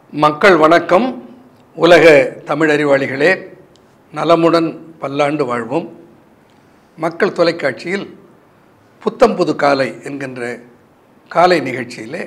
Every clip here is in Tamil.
மக்கள் வணக்கம் உலக தமிழ் அறிவாளிகளே நலமுடன் பல்லாண்டு வாழ்வோம் மக்கள் தொலைக்காட்சியில் புத்தம் புது காலை என்கின்ற காலை நிகழ்ச்சியிலே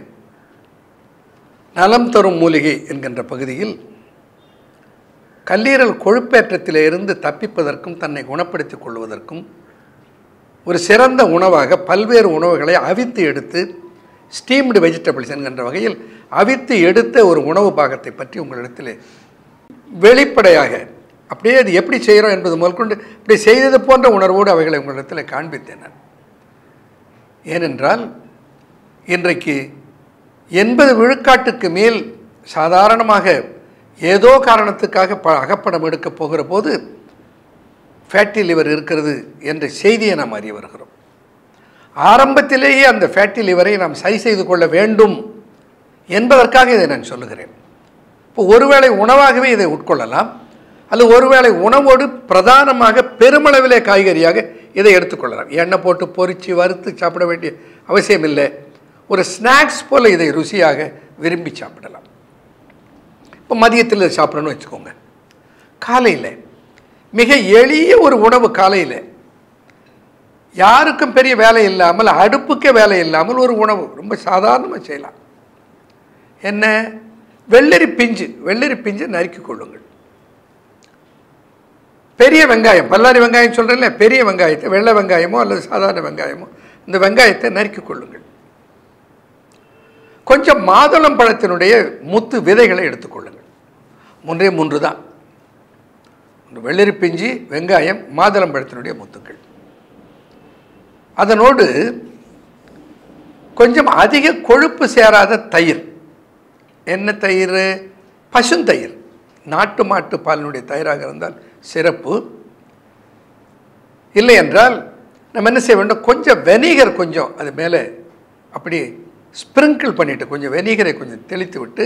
நலம் தரும் மூலிகை என்கின்ற பகுதியில் கல்லீரல் கொழுப்பேற்றத்திலே இருந்து தப்பிப்பதற்கும் தன்னை குணப்படுத்திக் கொள்வதற்கும் ஒரு சிறந்த உணவாக பல்வேறு உணவுகளை அவித்து எடுத்து ஸ்டீம்டு வெஜிடபிள்ஸ் என்கின்ற வகையில் அவித்து எடுத்த ஒரு உணவு பாகத்தை பற்றி உங்களிடத்தில் வெளிப்படையாக அப்படியே அது எப்படி செய்கிறோம் என்பது முதற்கொண்டு இப்படி செய்தது போன்ற உணர்வோடு அவைகளை உங்களிடத்தில் காண்பித்தேன் நான் ஏனென்றால் இன்றைக்கு எண்பது விழுக்காட்டுக்கு மேல் சாதாரணமாக ஏதோ காரணத்துக்காக ப அகப்படம் எடுக்கப் போகிற போது ஃபேட்டி லிவர் இருக்கிறது என்ற செய்தியை நாம் அறிய வருகிறோம் ஆரம்பத்திலேயே அந்த ஃபேட்டி லிவரை நாம் சரி செய்து கொள்ள வேண்டும் என்பதற்காக இதை நான் சொல்லுகிறேன் இப்போ ஒருவேளை உணவாகவே இதை உட்கொள்ளலாம் அல்லது ஒருவேளை உணவோடு பிரதானமாக பெருமளவிலே காய்கறியாக இதை எடுத்துக்கொள்ளலாம் எண்ணெய் போட்டு பொரித்து வறுத்து சாப்பிட வேண்டிய அவசியம் இல்லை ஒரு ஸ்நாக்ஸ் போல் இதை ருசியாக விரும்பி சாப்பிடலாம் இப்போ மதியத்தில் இதை சாப்பிடணும்னு வச்சுக்கோங்க காலையில் மிக எளிய ஒரு உணவு காலையில் யாருக்கும் பெரிய வேலை இல்லாமல் அடுப்புக்கே வேலை இல்லாமல் ஒரு உணவு ரொம்ப சாதாரணமாக செய்யலாம் என்ன வெள்ளரி பிஞ்சு வெள்ளரி பிஞ்சு நறுக்கி கொள்ளுங்கள் பெரிய வெங்காயம் பல்லாரி வெங்காயம் சொல்கிறேன்ல பெரிய வெங்காயத்தை வெள்ளை வெங்காயமோ அல்லது சாதாரண வெங்காயமோ இந்த வெங்காயத்தை நறுக்கி கொள்ளுங்கள் கொஞ்சம் மாதுளம் பழத்தினுடைய முத்து விதைகளை எடுத்துக்கொள்ளுங்கள் மூன்றே மூன்று தான் வெள்ளரி பிஞ்சு வெங்காயம் மாதுளம் பழத்தினுடைய முத்துக்கள் அதனோடு கொஞ்சம் அதிக கொழுப்பு சேராத தயிர் என்ன தயிர் பசுந்தயிர் நாட்டு மாட்டு பாலினுடைய தயிராக இருந்தால் சிறப்பு இல்லை என்றால் நம்ம என்ன செய்ய வேண்டும் கொஞ்சம் வெனிகர் கொஞ்சம் அது மேலே அப்படி ஸ்ப்ரிங்கிள் பண்ணிவிட்டு கொஞ்சம் வெனிகரை கொஞ்சம் தெளித்து விட்டு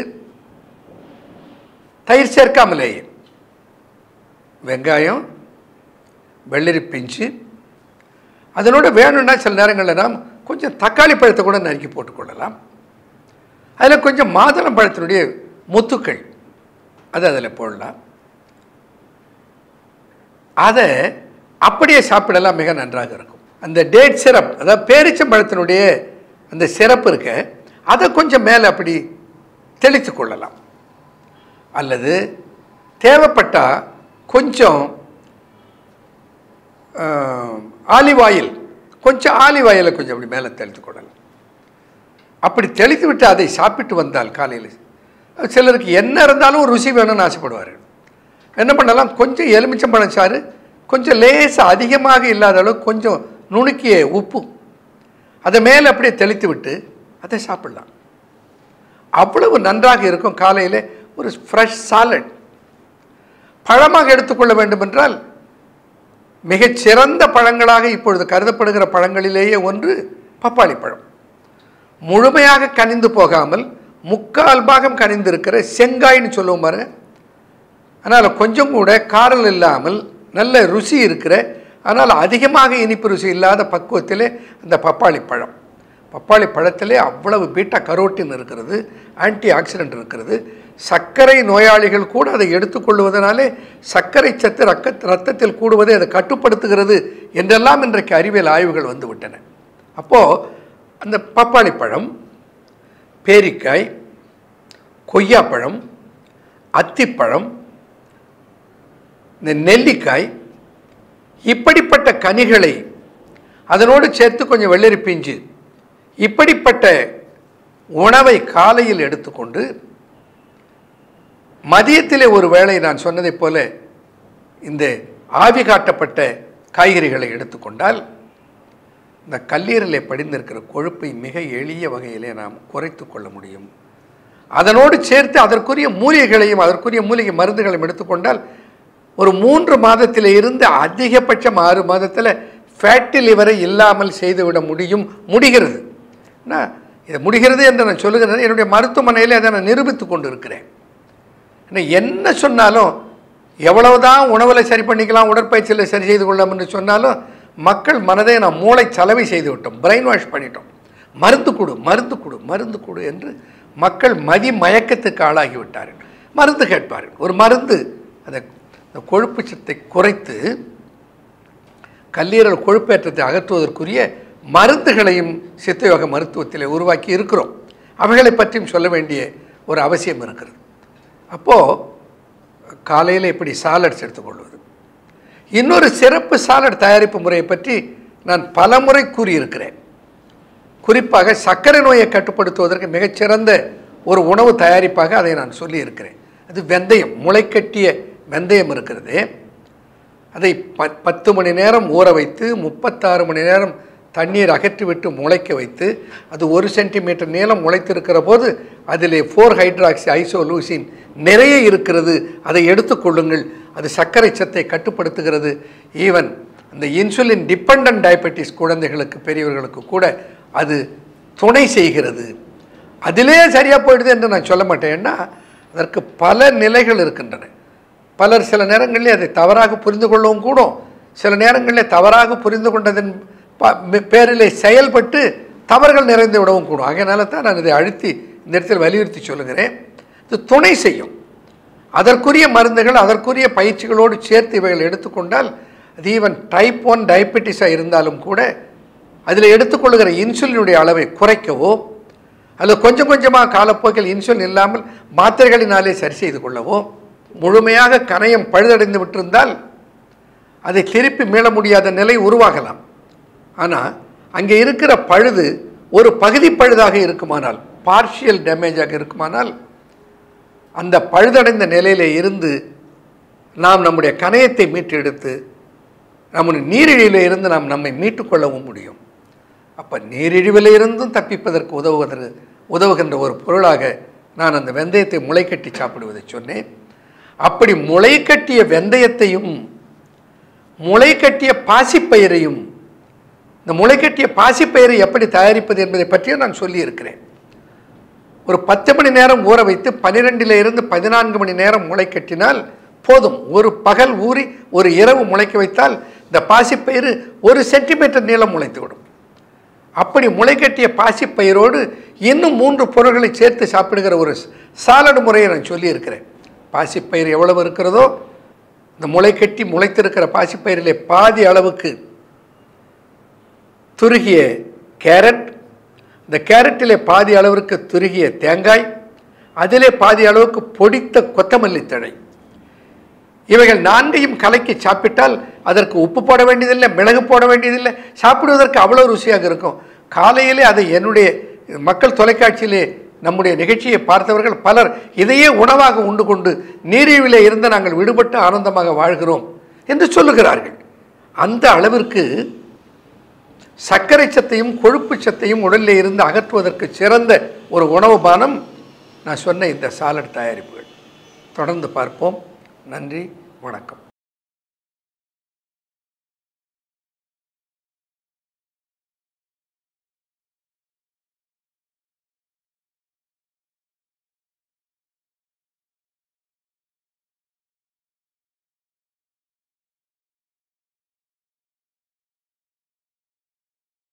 தயிர் சேர்க்காமலேயே வெங்காயம் வெள்ளரி பிஞ்சு அதனோட வேணும்னா சில நேரங்களில் நாம் கொஞ்சம் தக்காளி பழத்தை கூட நறுக்கி போட்டுக்கொள்ளலாம் அதில் கொஞ்சம் மாதுளம் பழத்தினுடைய முத்துக்கள் அது அதில் போடலாம் அதை அப்படியே சாப்பிடலாம் மிக நன்றாக இருக்கும் அந்த டேட் சிரப் அதாவது பேரிச்சம்பழத்தினுடைய அந்த சிறப்பு இருக்க அதை கொஞ்சம் மேலே அப்படி தெளித்து கொள்ளலாம் அல்லது தேவைப்பட்டால் கொஞ்சம் ஆலிவ் ஆயில் கொஞ்சம் ஆலிவ் ஆயிலை கொஞ்சம் அப்படி மேலே தெளித்து கொள்ளலாம் அப்படி தெளித்து விட்டு அதை சாப்பிட்டு வந்தால் காலையில் சிலருக்கு என்ன இருந்தாலும் ஒரு ருசி வேணும்னு ஆசைப்படுவார்கள் என்ன பண்ணலாம் கொஞ்சம் எலுமிச்சம்பழம் சாறு கொஞ்சம் லேசாக அதிகமாக இல்லாத அளவுக்கு கொஞ்சம் நுணுக்கிய உப்பு அதை மேலே அப்படியே தெளித்து விட்டு அதை சாப்பிடலாம் அவ்வளவு நன்றாக இருக்கும் காலையில் ஒரு ஃப்ரெஷ் சாலட் பழமாக எடுத்துக்கொள்ள வேண்டும் என்றால் மிகச்சிறந்த பழங்களாக இப்பொழுது கருதப்படுகிற பழங்களிலேயே ஒன்று பப்பாளி பழம் முழுமையாக கனிந்து போகாமல் முக்கால் பாகம் கனிந்திருக்கிற செங்காய்னு சொல்லுவோம் பாருங்க அதனால் கொஞ்சம் கூட காரல் இல்லாமல் நல்ல ருசி இருக்கிற ஆனால் அதிகமாக இனிப்பு ருசி இல்லாத பக்குவத்திலே அந்த பப்பாளி பழம் பப்பாளி பழத்திலே அவ்வளவு பீட்டா கரோட்டின் இருக்கிறது ஆன்டி ஆக்சிடென்ட் இருக்கிறது சர்க்கரை நோயாளிகள் கூட அதை எடுத்துக்கொள்வதனாலே சர்க்கரை சத்து ரக்க ரத்தத்தில் கூடுவதை அதை கட்டுப்படுத்துகிறது என்றெல்லாம் இன்றைக்கு அறிவியல் ஆய்வுகள் வந்து விட்டன அப்போது அந்த பப்பாளி பழம் பேரிக்காய் கொய்யாப்பழம் அத்திப்பழம் இந்த நெல்லிக்காய் இப்படிப்பட்ட கனிகளை அதனோடு சேர்த்து கொஞ்சம் வெள்ளரி பிஞ்சு இப்படிப்பட்ட உணவை காலையில் எடுத்துக்கொண்டு மதியத்திலே ஒரு வேளை நான் சொன்னதைப் போல இந்த ஆவி காட்டப்பட்ட காய்கறிகளை எடுத்துக்கொண்டால் இந்த கல்லீரலை படிந்திருக்கிற கொழுப்பை மிக எளிய வகையிலே நாம் குறைத்து கொள்ள முடியும் அதனோடு சேர்த்து அதற்குரிய மூலிகைகளையும் அதற்குரிய மூலிகை மருந்துகளையும் எடுத்துக்கொண்டால் ஒரு மூன்று மாதத்தில் இருந்து அதிகபட்சம் ஆறு மாதத்தில் ஃபேட்டி லிவரை இல்லாமல் செய்துவிட முடியும் முடிகிறது நான் இது முடிகிறது என்று நான் சொல்லுகிறேன் என்னுடைய மருத்துவமனையில் அதை நான் நிரூபித்து கொண்டு இருக்கிறேன் ஆனால் என்ன சொன்னாலும் எவ்வளவுதான் உணவில் சரி பண்ணிக்கலாம் உடற்பயிற்சியில் சரி செய்து கொள்ளலாம் என்று சொன்னாலும் மக்கள் மனதை நாம் மூளை சலவை செய்து விட்டோம் பிரெயின் வாஷ் பண்ணிட்டோம் மருந்து கொடு மருந்து கொடு மருந்து கொடு என்று மக்கள் மதி மயக்கத்துக்கு ஆளாகி விட்டார்கள் மருந்து கேட்பார்கள் ஒரு மருந்து அந்த அந்த கொழுப்பு சத்தை குறைத்து கல்லீரல் கொழுப்பேற்றத்தை அகற்றுவதற்குரிய மருந்துகளையும் சித்தயோக மருத்துவத்தில் உருவாக்கி இருக்கிறோம் அவைகளை பற்றியும் சொல்ல வேண்டிய ஒரு அவசியம் இருக்கிறது அப்போது காலையில் இப்படி சாலட்ஸ் எடுத்துக்கொள்வது இன்னொரு சிறப்பு சாலட் தயாரிப்பு முறையை பற்றி நான் பலமுறை கூறியிருக்கிறேன் குறிப்பாக சர்க்கரை நோயை கட்டுப்படுத்துவதற்கு மிகச்சிறந்த ஒரு உணவு தயாரிப்பாக அதை நான் சொல்லியிருக்கிறேன் அது வெந்தயம் முளைக்கட்டிய வெந்தயம் இருக்கிறதே அதை ப பத்து மணி நேரம் ஊற வைத்து முப்பத்தாறு மணி நேரம் தண்ணீர் அகற்றிவிட்டு முளைக்க வைத்து அது ஒரு சென்டிமீட்டர் நீளம் முளைத்திருக்கிற போது அதிலே ஃபோர் ஹைட்ராக்சி ஐசோலூசின் நிறைய இருக்கிறது அதை எடுத்துக்கொள்ளுங்கள் அது சர்க்கரை சத்தை கட்டுப்படுத்துகிறது ஈவன் அந்த இன்சுலின் டிபெண்ட் டயபெட்டிஸ் குழந்தைகளுக்கு பெரியவர்களுக்கு கூட அது துணை செய்கிறது அதிலே சரியாக போயிடுது என்று நான் சொல்ல மாட்டேன் ஏன்னா அதற்கு பல நிலைகள் இருக்கின்றன பலர் சில நேரங்களில் அதை தவறாக புரிந்து கொள்ளவும் கூடும் சில நேரங்களில் தவறாக புரிந்து கொண்டதன் ப- மே- பேரிலே செயல்பட்டு தவறுகள் நிறைந்து விடவும் கூடும் ஆகையினால தான் நான் இதை அழுத்தி இந்த இடத்தில் வலியுறுத்தி சொல்லுகிறேன் இது துணை செய்யும் அதற்குரிய மருந்துகள் அதற்குரிய பயிற்சிகளோடு சேர்த்து இவைகள் எடுத்துக்கொண்டால் அது ஈவன் டைப் ஒன் டயபெட்டிஸாக இருந்தாலும் கூட அதில் எடுத்துக்கொள்ளுகிற இன்சுலினுடைய அளவை குறைக்கவோ அல்லது கொஞ்சம் கொஞ்சமாக காலப்போக்கில் இன்சுலின் இல்லாமல் மாத்திரைகளினாலே சரி செய்து கொள்ளவோ முழுமையாக கணையம் பழுதடைந்து விட்டிருந்தால் அதை திருப்பி மீள முடியாத நிலை உருவாகலாம் ஆனால் அங்கே இருக்கிற பழுது ஒரு பகுதி பழுதாக இருக்குமானால் பார்ஷியல் டேமேஜாக இருக்குமானால் அந்த பழுதடைந்த நிலையிலே இருந்து நாம் நம்முடைய கணையத்தை மீட்டெடுத்து நம்முடைய நீரிழிவில் இருந்து நாம் நம்மை மீட்டுக்கொள்ளவும் முடியும் அப்போ நீரிழிவில் இருந்தும் தப்பிப்பதற்கு உதவுவதற்கு உதவுகின்ற ஒரு பொருளாக நான் அந்த வெந்தயத்தை முளைக்கட்டி சாப்பிடுவதை சொன்னேன் அப்படி முளைக்கட்டிய வெந்தயத்தையும் முளைக்கட்டிய பாசிப்பயிரையும் இந்த முளைக்கட்டிய பாசிப்பயிரை எப்படி தயாரிப்பது என்பதை பற்றியும் நான் சொல்லியிருக்கிறேன் ஒரு பத்து மணி நேரம் ஊற வைத்து பன்னிரெண்டில் இருந்து பதினான்கு மணி நேரம் முளை கட்டினால் போதும் ஒரு பகல் ஊறி ஒரு இரவு முளைக்க வைத்தால் இந்த பாசிப்பயிறு ஒரு சென்டிமீட்டர் நீளம் முளைத்து விடும் அப்படி முளைக்கட்டிய பாசிப்பயிரோடு இன்னும் மூன்று பொருட்களை சேர்த்து சாப்பிடுகிற ஒரு சாலடு முறையை நான் சொல்லியிருக்கிறேன் பாசிப்பயிர் எவ்வளவு இருக்கிறதோ இந்த முளைக்கட்டி முளைத்திருக்கிற பாசிப்பயிரிலே பாதி அளவுக்கு துருகிய கேரட் இந்த கேரட்டிலே பாதி அளவிற்கு துருகிய தேங்காய் அதிலே பாதி அளவுக்கு பொடித்த கொத்தமல்லி தழை இவைகள் நான்கையும் கலக்கி சாப்பிட்டால் அதற்கு உப்பு போட வேண்டியதில்லை மிளகு போட வேண்டியதில்லை சாப்பிடுவதற்கு அவ்வளோ ருசியாக இருக்கும் காலையிலே அதை என்னுடைய மக்கள் தொலைக்காட்சியிலே நம்முடைய நிகழ்ச்சியை பார்த்தவர்கள் பலர் இதையே உணவாக உண்டு கொண்டு நீரிழிவிலே இருந்து நாங்கள் விடுபட்டு ஆனந்தமாக வாழ்கிறோம் என்று சொல்லுகிறார்கள் அந்த அளவிற்கு சர்க்கரை சத்தையும் கொழுப்பு சத்தையும் உடலில் இருந்து அகற்றுவதற்கு சிறந்த ஒரு உணவு பானம் நான் சொன்ன இந்த சாலட் தயாரிப்புகள் தொடர்ந்து பார்ப்போம் நன்றி வணக்கம்